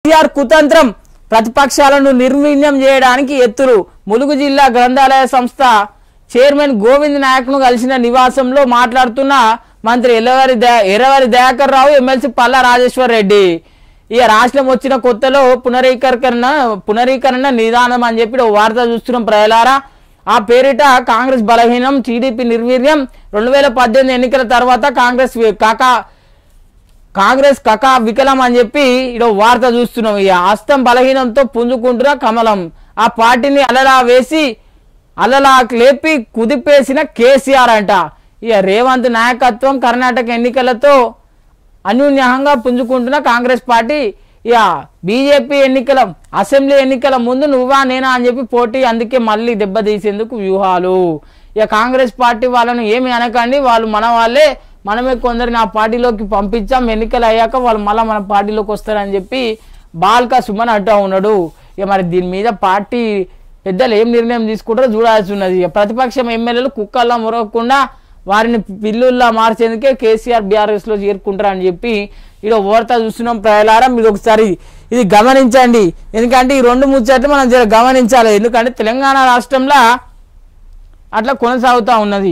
కేసీఆర్ కుతంత్రం ప్రతిపక్షాలను నిర్వీణ్యం చేయడానికి ఎత్తులు ములుగు జిల్లా గ్రంథాలయ సంస్థ చైర్మన్ గోవింద్ నాయక్ ను కలిసిన నివాసంలో మాట్లాడుతున్న మంత్రి ఎల్లవారి దయా ఎర్రవారి దయాకర్ రావు ఎమ్మెల్సీ పల్లా రాజేశ్వర్ రెడ్డి ఇక రాష్ట్రం వచ్చిన కొత్తలో పునరీకరణ పునరీకరణ నిదానం అని చెప్పి ఓ వార్త చూస్తున్నాం ప్రజలారా ఆ పేరిట కాంగ్రెస్ బలహీనం టీడీపీ నిర్వీర్యం రెండు వేల పద్దెనిమిది ఎన్నికల తర్వాత కాంగ్రెస్ వి- కాకా కాంగ్రెస్ కకా వికలం అని చెప్పి ఇదో వార్త చూస్తున్నాం ఇక హస్తం బలహీనంతో పుంజుకుంటున్న కమలం ఆ పార్టీని అలలా వేసి అలలా లేపి కుదిపేసిన కేసీఆర్ అంట ఇక రేవంత్ నాయకత్వం కర్ణాటక ఎన్నికలతో అన్యూన్యంగా పుంజుకుంటున్న కాంగ్రెస్ పార్టీ ఇక బీజేపీ ఎన్నికల అసెంబ్లీ ఎన్నికల ముందు నువ్వా నేనా అని చెప్పి పోటీ అందుకే మళ్ళీ దెబ్బతీసేందుకు వ్యూహాలు ఇక కాంగ్రెస్ పార్టీ వాళ్ళను ఏమి అనకండి వాళ్ళు మన వాళ్ళే మనమే కొందరిని ఆ పార్టీలోకి పంపించాం ఎన్నికలు అయ్యాక వాళ్ళు మళ్ళీ మన పార్టీలోకి వస్తారని చెప్పి బాల్కా సుమన్ అంటూ ఉన్నాడు ఇక మరి దీని మీద పార్టీ పెద్దలు ఏం నిర్ణయం తీసుకుంటారో చూడాల్సి ఉన్నది ఇక ప్రతిపక్షం ఎమ్మెల్యేలు కుక్కల్లా మొరగకుండా వారిని పిల్లుల్లా మార్చేందుకే కేసీఆర్ బీఆర్ఎస్ లో చేరుకుంటారని చెప్పి ఇక వార్త చూస్తున్నాం ప్రజలారా మీరు ఒకసారి ఇది గమనించండి ఎందుకంటే ఈ రెండు ముచ్చట్లు మనం జర గమనించాలి ఎందుకంటే తెలంగాణ రాష్ట్రంలో అట్లా కొనసాగుతూ ఉన్నది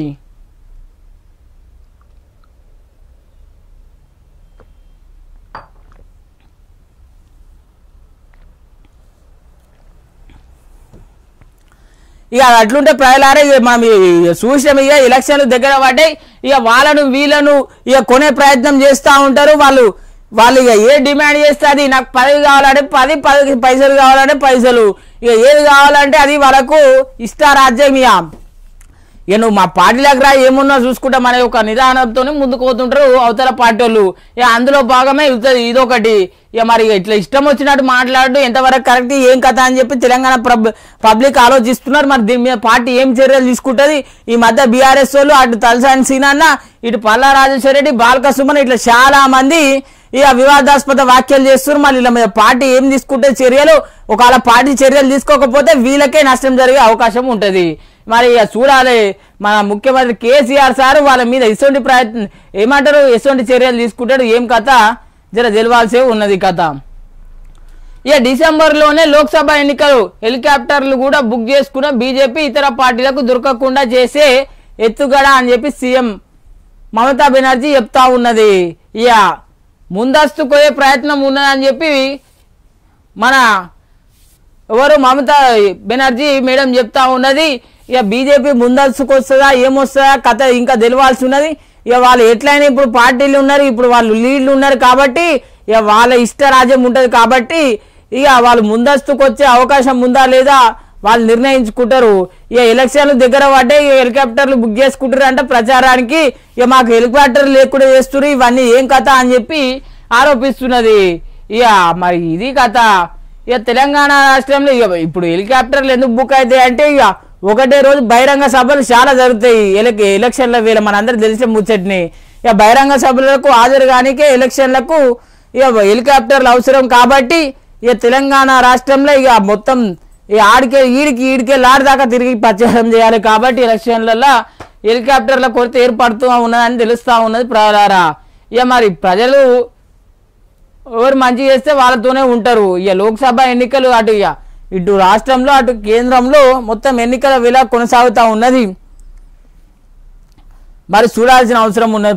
ఇక అది అట్లుంటే ప్రజలారా ఇక మనం ఈ- చూసాం ఇక ఎలక్షన్లు దగ్గర పడ్డాయి ఇక వాళ్ళను వీళ్ళను ఇక కొనే ప్రయత్నం చేస్తూ ఉంటారు వాళ్ళు వాళ్ళు ఇక ఏ డిమాండ్ చేస్తే అది నాకు పది కావాలంటే పది పది పైసలు కావాలంటే పైసలు ఇక ఏది కావాలంటే అది వాళ్ళకు ఇష్టారాజ్యం ఇక ఇక నువ్వు మా పార్టీలకు రా ఏమున్నా చూసుకుంటా మన ఒక నిదానంతో ముందుకు పోతుంటారు అవతల పార్టీ వాళ్ళు ఇక అందులో భాగమే ఇది- ఇదొకటి ఇక మరి ఇట్లా ఇష్టం వచ్చినట్టు మాట్లాడు ఎంతవరకు కరెక్ట్ ఏం కథ అని చెప్పి తెలంగాణ ప్రబ్- పబ్లిక్ ఆలోచిస్తున్నారు మరి దీని మీద పార్టీ ఏం చర్యలు తీసుకుంటది ఈ మధ్య బీఆర్ఎస్ వాళ్ళు అటు తలసాని సీనన్న ఇటు పల్లా రాజేశ్వర రెడ్డి బాలక సుమన్ ఇట్లా చాలా మంది ఇక వివాదాస్పద వ్యాఖ్యలు చేస్తున్నారు మళ్ళీ ఇలా మీద పార్టీ ఏం తీసుకుంటే చర్యలు ఒకవేళ పార్టీ చర్యలు తీసుకోకపోతే వీళ్ళకే నష్టం జరిగే అవకాశం ఉంటది మరి ఇక చూడాలి మన ముఖ్యమంత్రి కేసీఆర్ సార్ వాళ్ళ మీద ఎటువంటి ప్రయత్నం ఏమంటారు ఎటువంటి చర్యలు తీసుకుంటాడు ఏం కథ జర తెలియాల్సే ఉన్నది కథ ఇక డిసెంబర్లోనే లోక్సభ ఎన్నికలు హెలికాప్టర్లు కూడా బుక్ చేసుకున్న బీజేపీ ఇతర పార్టీలకు దొరకకుండా చేసే ఎత్తుగడ అని చెప్పి సీఎం మమతా బెనర్జీ చెప్తా ఉన్నది ఇక ముందస్తు పోయే ప్రయత్నం ఉన్నదని చెప్పి మన ఎవరు మమతా బెనర్జీ మేడం చెప్తా ఉన్నది ఇక బీజేపీ ముందస్తుకు వస్తుందా ఏమొస్తుందా కథ ఇంకా తెలియాల్సి ఉన్నది ఇక వాళ్ళు ఎట్లయినా ఇప్పుడు పార్టీలు ఉన్నారు ఇప్పుడు వాళ్ళు లీడ్లు ఉన్నారు కాబట్టి ఇక వాళ్ళ ఇష్ట రాజ్యం ఉంటుంది కాబట్టి ఇక వాళ్ళు ముందస్తుకు వచ్చే అవకాశం ఉందా లేదా వాళ్ళు నిర్ణయించుకుంటారు ఇక ఎలక్షన్లు దగ్గర పడ్డే ఇక హెలికాప్టర్లు బుక్ చేసుకుంటారు అంటే ప్రచారానికి ఇక మాకు హెలికాప్టర్ లేకుండా చేస్తున్నారు ఇవన్నీ ఏం కథ అని చెప్పి ఆరోపిస్తున్నది ఇక మరి ఇది కథ ఇక తెలంగాణ రాష్ట్రంలో ఇక ఇప్పుడు హెలికాప్టర్లు ఎందుకు బుక్ అవుతాయి అంటే ఇక ఒకటే రోజు బహిరంగ సభలు చాలా జరుగుతాయి ఎలక్ ఎలక్షన్ల వేళ మనందరికి తెలిసిన ముచ్చటిని ఇక బహిరంగ సభలకు హాజరు కానికే ఎలక్షన్లకు ఇక హెలికాప్టర్లు అవసరం కాబట్టి ఇక తెలంగాణ రాష్ట్రంలో ఇక మొత్తం ఇక ఆడికే ఈడికి ఈడికే లాడి దాకా తిరిగి ప్రచారం చేయాలి కాబట్టి ఎలక్షన్లలో హెలికాప్టర్ల కొరత ఏర్పడుతూ ఉన్నదని తెలుస్తా ఉన్నది ప్రజలారా ఇక మరి ప్రజలు ఎవరు మంచి చేస్తే వాళ్ళతోనే ఉంటారు ఇక లోక్సభ ఎన్నికలు అటు ఇక ఇటు రాష్ట్రంలో అటు కేంద్రంలో మొత్తం ఎన్నికల వేళ కొనసాగుతా ఉన్నది మరి చూడాల్సిన అవసరం ఉన్నది